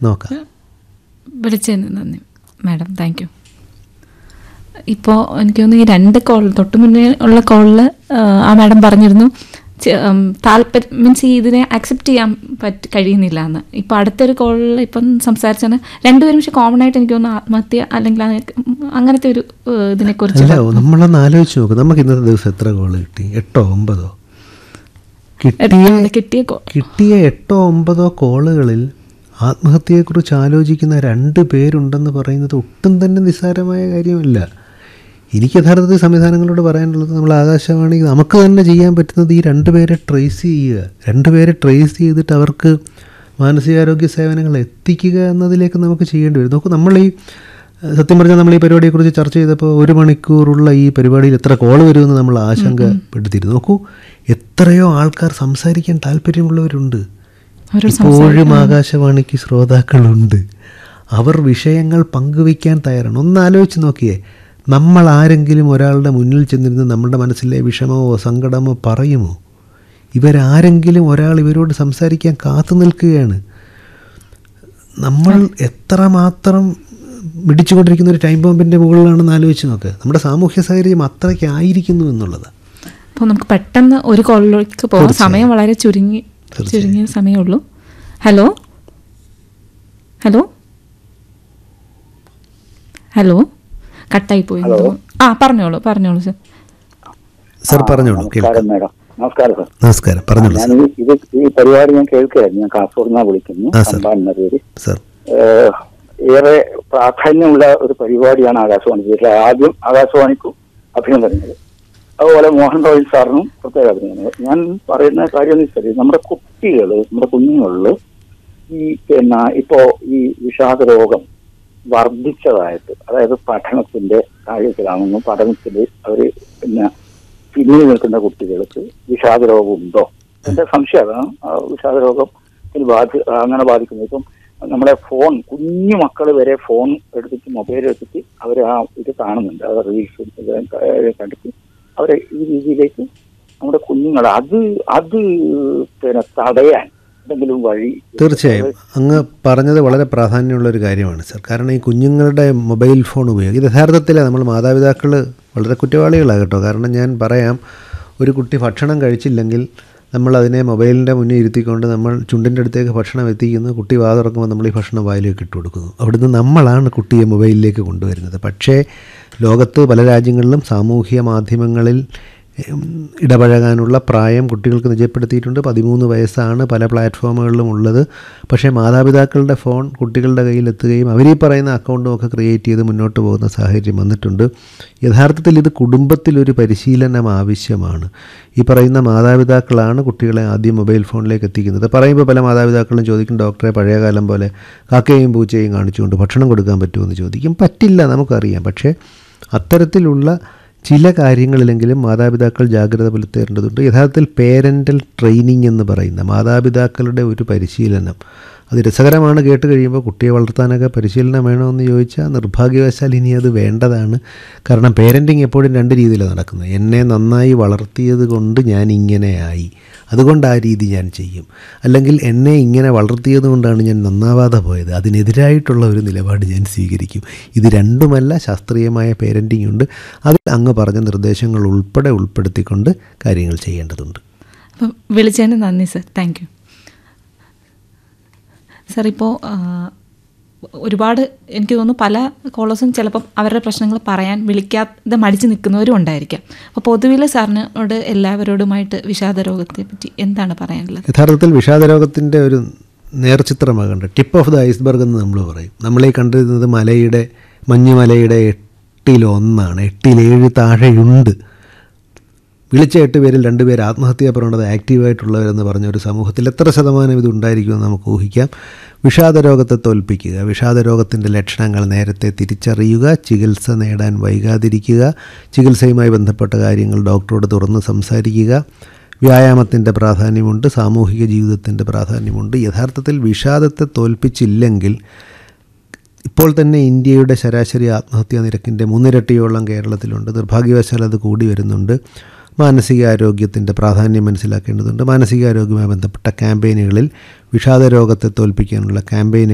നോക്കാം വിളിച്ചതിന് നന്ദി മാഡം താങ്ക് യു ഇപ്പോൾ എനിക്ക് തോന്നുന്നു ഈ രണ്ട് കോൾ തൊട്ട് മുന്നേ ഉള്ള കോളിൽ ആ മാഡം പറഞ്ഞിരുന്നു ചെ- ഉം, താല്പര്യം മീൻസ് ഇതിനെ അക്സെപ്റ്റ് ചെയ്യാൻ പറ്റ കഴിയുന്നില്ല എന്ന് ഇപ്പോൾ അടുത്തൊരു കോളിൽ ഇപ്പം സംസാരിച്ചാണ് രണ്ടുപേരും പക്ഷെ കോമൺ ആയിട്ട് എനിക്ക് തോന്നുന്നു ആത്മഹത്യ അല്ലെങ്കിൽ അങ്ങ- അങ്ങനത്തെ ഒരു ഏഹ്, ഇതിനെക്കുറിച്ച് അല്ല നമ്മളൊന്ന് ആലോചിച്ച് നോക്ക് നമുക്ക് ഇന്നത്തെ ദിവസം എത്ര കോള് കിട്ടി എട്ടോ ഒമ്പതോ കിട്ടിയ അത് കിട്ടിയ കോൾ കിട്ടിയ എട്ടോ ഒമ്പതോ കോളുകളിൽ ആത്മഹത്യയെക്കുറിച്ച് ആലോചിക്കുന്ന രണ്ട് പേരുണ്ടെന്ന് പറയുന്നത് ഒട്ടും തന്നെ നിസ്സാരമായ കാര്യമല്ല എനിക്ക് യഥാർത്ഥത്തിൽ സംവിധാനങ്ങളോട് പറയാനുള്ളത് നമ്മൾ ആകാശവാണി നമുക്ക് തന്നെ ചെയ്യാൻ പറ്റുന്നത് ഈ രണ്ട് പേരെ ട്രേസ് ചെയ്യുക രണ്ട് പേരെ ട്രേസ് ചെയ്തിട്ട് അവർക്ക് മാനസികാരോഗ്യ സേവനങ്ങൾ എത്തിക്കുക എന്നതിലേക്ക് നമുക്ക് ചെയ്യേണ്ടി വരും നോക്കൂ നമ്മൾ ഈ ഏഹ്, സത്യം പറഞ്ഞാൽ നമ്മൾ ഈ പരിപാടിയെക്കുറിച്ച് ചർച്ച ചെയ്തപ്പോൾ ഒരു മണിക്കൂറുള്ള ഈ പരിപാടിയിൽ എത്ര കോൾ വരുമെന്ന് നമ്മൾ ആശങ്കപ്പെടുത്തിയിരുന്നു നോക്കൂ എത്രയോ ആൾക്കാർ സംസാരിക്കാൻ താല്പര്യമുള്ളവരുണ്ട് ഇപ്പോഴും ആകാശവാണിക്ക് ശ്രോതാക്കളുണ്ട് അവർ വിഷയങ്ങൾ പങ്കുവയ്ക്കാൻ തയ്യാറാണ് ഒന്ന് ആലോചിച്ച് നോക്കിയേ നമ്മൾ ആരെങ്കിലും ഒരാളുടെ മുന്നിൽ ചെന്നിരുന്ന് നമ്മുടെ മനസ്സിലെ വിഷമമോ സങ്കടമോ പറയുമോ ഇവരാരെങ്കിലും ഒരാൾ ഇവരോട് സംസാരിക്കാൻ കാത്തു നിൽക്കുകയാണ് നമ്മൾ എത്രമാത്രം മിടിച്ചുകൊണ്ടിരിക്കുന്ന ഒരു ടൈം ബോംബിൻ്റെ മുകളിലാണെന്ന് ആലോചിച്ച് നോക്ക് നമ്മുടെ സാമൂഹ്യ സാഹചര്യം അത്രയ്ക്ക് ആയിരിക്കുന്നു എന്നുള്ളത് അപ്പോൾ നമുക്ക് പെട്ടെന്ന് ഒരു കോളിലേക്ക് പോകാം സമയം വളരെ ചുരുങ്ങി ചുരുങ്ങിയ സമയമുള്ളൂ ഹലോ ഹലോ ഹലോ കട്ടായി പോയി എന്ന് തോന്നുന്നു. ആ പറഞ്ഞോളൂ പറഞ്ഞോളൂ സർ സർ പറഞ്ഞോളൂ കേൾക്കാം നമസ്കാരം മാഡം നമസ്കാരം സാർ നമസ്കാരം പറഞ്ഞോളൂ ഞാൻ ഈ- ഇത് ഈ പരിപാടി ഞാൻ കേൾക്കുകയായിരുന്നു ഞാൻ കാസർഗോഡ് നിന്നാണ് വിളിക്കുന്നു ആ, സർ. സമ്പാൻ എന്ന പേര് സർ ഏഹ്, ഏറെ പ്രാധാന്യമുള്ള ഒരു പരിപാടിയാണ് ആകാശവാണി ഇതിൽ ആദ്യം ആകാശവാണിക്കും അഭിനന്ദനങ്ങൾ അതുപോലെ മോഹൻ റോയൽ സാറിനും പ്രത്യേക അഭിനന്ദനങ്ങൾ ഞാൻ പറയുന്ന കാര്യം എന്ന് വെച്ചാൽ നമ്മുടെ കുട്ടികൾ നമ്മുടെ കുഞ്ഞുങ്ങളിൽ ഈ പിന്നെ ഇപ്പോ ഈ വിഷാദ രോഗം വർദ്ധിച്ചതായിട്ട് അതായത് പഠനത്തിന്റെ കാര്യത്തിലാണെന്നും പഠനത്തിൽ അവര് പിന്നെ പിന്നിൽ നിൽക്കുന്ന കുട്ടികൾക്ക് വിഷാദ രോഗം ഉണ്ടോ എന്റെ സംശയം അതാണ് ആ വിഷാദ രോഗത്തിന് ബാധി അങ്ങനെ ബാധിക്കുന്നത് ഇപ്പം നമ്മുടെ ഫോൺ കുഞ്ഞു മക്കൾ വരെ ഫോൺ എടുത്തിട്ട് മൊബൈൽ എടുത്തിട്ട് അവർ ആ ഇത് കാണുന്നുണ്ട് അത് റീൽസും ഇത് കണ്ടിട്ട് അവരെ ഈ രീതിയിലേക്ക് നമ്മുടെ കുഞ്ഞുങ്ങൾ അത് അത് പിന്നെ തടയാൻ എന്തെങ്കിലും വഴി തീർച്ചയായും അങ്ങ് പറഞ്ഞത് വളരെ പ്രാധാന്യമുള്ള ഒരു കാര്യമാണ് സർ കാരണം ഈ കുഞ്ഞുങ്ങളുടെ മൊബൈൽ ഫോൺ ഉപയോഗം ഇത് യഥാർത്ഥത്തിൽ നമ്മൾ മാതാപിതാക്കൾ വളരെ കുറ്റവാളികളാണ് കേട്ടോ കാരണം ഞാൻ പറയാം ഒരു കുട്ടി ഭക്ഷണം കഴിച്ചില്ലെങ്കിൽ നമ്മൾ അതിനെ മൊബൈലിൻ്റെ മുന്നിൽ ഇരുത്തിക്കൊണ്ട് നമ്മൾ ചുണ്ടിൻ്റെ അടുത്തേക്ക് ഭക്ഷണം എത്തിക്കുന്നു കുട്ടി വാ തുറക്കുമ്പോൾ നമ്മൾ ഈ ഭക്ഷണം വായിലേക്ക് ഇട്ട് കൊടുക്കുന്നു അവിടുന്ന് നമ്മളാണ് കുട്ടിയെ മൊബൈലിലേക്ക് കൊണ്ടുവരുന്നത് പക്ഷേ ലോകത്ത് പല രാജ്യങ്ങളിലും സാമൂഹ്യ മാധ്യമങ്ങളിൽ ഉം, ഇടപഴകാനുള്ള പ്രായം കുട്ടികൾക്ക് നിജപ്പെടുത്തിയിട്ടുണ്ട് പതിമൂന്ന് വയസ്സാണ് പല പ്ലാറ്റ്ഫോമുകളിലും ഉള്ളത് പക്ഷേ മാതാപിതാക്കളുടെ ഫോൺ കുട്ടികളുടെ കയ്യിലെത്തുകയും അവർ ഈ പറയുന്ന അക്കൗണ്ടും ഒക്കെ ക്രിയേറ്റ് ചെയ്ത് മുന്നോട്ട് പോകുന്ന സാഹചര്യം വന്നിട്ടുണ്ട് യഥാർത്ഥത്തിൽ ഇത് കുടുംബത്തിലൊരു പരിശീലനം ആവശ്യമാണ് ഈ പറയുന്ന മാതാപിതാക്കളാണ് കുട്ടികളെ ആദ്യം മൊബൈൽ ഫോണിലേക്ക് എത്തിക്കുന്നത് പറയുമ്പോൾ പല മാതാപിതാക്കളും ചോദിക്കും ഡോക്ടറെ പഴയകാലം പോലെ കാക്കയും പൂച്ചയും കാണിച്ചുകൊണ്ട് ഭക്ഷണം കൊടുക്കാൻ പറ്റുമോ എന്ന് ചോദിക്കും പറ്റില്ല നമുക്കറിയാം പക്ഷേ അത്തരത്തിലുള്ള ചില കാര്യങ്ങളിലെങ്കിലും മാതാപിതാക്കൾ ജാഗ്രത പുലർത്തേണ്ടതുണ്ട് യഥാർത്ഥത്തിൽ പേരൻ്റൽ ട്രെയിനിങ് എന്ന് പറയുന്ന മാതാപിതാക്കളുടെ ഒരു പരിശീലനം അത് രസകരമാണ് കേട്ട് കഴിയുമ്പോൾ കുട്ടിയെ വളർത്താനൊക്കെ പരിശീലനം വേണമെന്ന് ചോദിച്ചാൽ നിർഭാഗ്യവശാൽ ഇനി അത് വേണ്ടതാണ് കാരണം പേരൻറ്റിങ് എപ്പോഴും രണ്ട് രീതിയിലാണ് നടക്കുന്നത് എന്നെ നന്നായി വളർത്തിയത് കൊണ്ട് ഞാൻ ഇങ്ങനെയായി അതുകൊണ്ട് ആ രീതി ഞാൻ ചെയ്യും അല്ലെങ്കിൽ എന്നെ ഇങ്ങനെ വളർത്തിയത് കൊണ്ടാണ് ഞാൻ നന്നാവാതെ പോയത് അതിനെതിരായിട്ടുള്ള ഒരു നിലപാട് ഞാൻ സ്വീകരിക്കും ഇത് രണ്ടുമല്ല ശാസ്ത്രീയമായ പേരൻറ്റിംഗ് ഉണ്ട് അതിൽ അങ്ങ് പറഞ്ഞ നിർദ്ദേശങ്ങൾ ഉൾപ്പെടെ ഉൾപ്പെടുത്തിക്കൊണ്ട് കാര്യങ്ങൾ ചെയ്യേണ്ടതുണ്ട് അപ്പം വിളിച്ചതിന് നന്ദി സർ താങ്ക് യു സർ ഇപ്പോൾ ഒരുപാട് എനിക്ക് തോന്നുന്നു പല കോളേഴ്സും ചിലപ്പം അവരുടെ പ്രശ്നങ്ങൾ പറയാൻ വിളിക്കാതെ മടിച്ച് നിൽക്കുന്നവരും ഉണ്ടായിരിക്കാം അപ്പോൾ പൊതുവിൽ സാറിനോട് എല്ലാവരോടുമായിട്ട് വിഷാദ രോഗത്തെ പറ്റി എന്താണ് പറയാനുള്ളത് യഥാർത്ഥത്തിൽ വിഷാദരോഗത്തിൻ്റെ ഒരു നേർചിത്രമാകേണ്ട ടിപ്പ് ഓഫ് ദ ഐസ്ബർഗ് എന്ന് നമ്മൾ പറയും നമ്മളീ കണ്ടിരുന്നത് മലയുടെ മഞ്ഞുമലയുടെ എട്ടിലൊന്നാണ് എട്ടിലേഴ് താഴെയുണ്ട് വിളിച്ച എട്ട് പേരിൽ രണ്ടുപേർ ആത്മഹത്യാ പ്രവണത ആക്റ്റീവായിട്ടുള്ളവരെന്ന് പറഞ്ഞ ഒരു സമൂഹത്തിൽ എത്ര ശതമാനം ഇത് ഉണ്ടായിരിക്കുമെന്ന് നമുക്ക് ഊഹിക്കാം വിഷാദരോഗത്തെ തോൽപ്പിക്കുക വിഷാദരോഗത്തിൻ്റെ ലക്ഷണങ്ങൾ നേരത്തെ തിരിച്ചറിയുക ചികിത്സ നേടാൻ വൈകാതിരിക്കുക ചികിത്സയുമായി ബന്ധപ്പെട്ട കാര്യങ്ങൾ ഡോക്ടറോട് തുറന്ന് സംസാരിക്കുക വ്യായാമത്തിൻ്റെ പ്രാധാന്യമുണ്ട് സാമൂഹിക ജീവിതത്തിൻ്റെ പ്രാധാന്യമുണ്ട് യഥാർത്ഥത്തിൽ വിഷാദത്തെ തോൽപ്പിച്ചില്ലെങ്കിൽ ഇപ്പോൾ തന്നെ ഇന്ത്യയുടെ ശരാശരി ആത്മഹത്യാ നിരക്കിൻ്റെ മൂന്നിരട്ടിയോളം കേരളത്തിലുണ്ട് നിർഭാഗ്യവശാൽ അത് കൂടി വരുന്നുണ്ട് മാനസികാരോഗ്യത്തിൻ്റെ പ്രാധാന്യം മനസ്സിലാക്കേണ്ടതുണ്ട് മാനസികാരോഗ്യവുമായി ബന്ധപ്പെട്ട ക്യാമ്പയിനുകളിൽ വിഷാദ രോഗത്തെ തോൽപ്പിക്കാനുള്ള ക്യാമ്പയിനുകൾ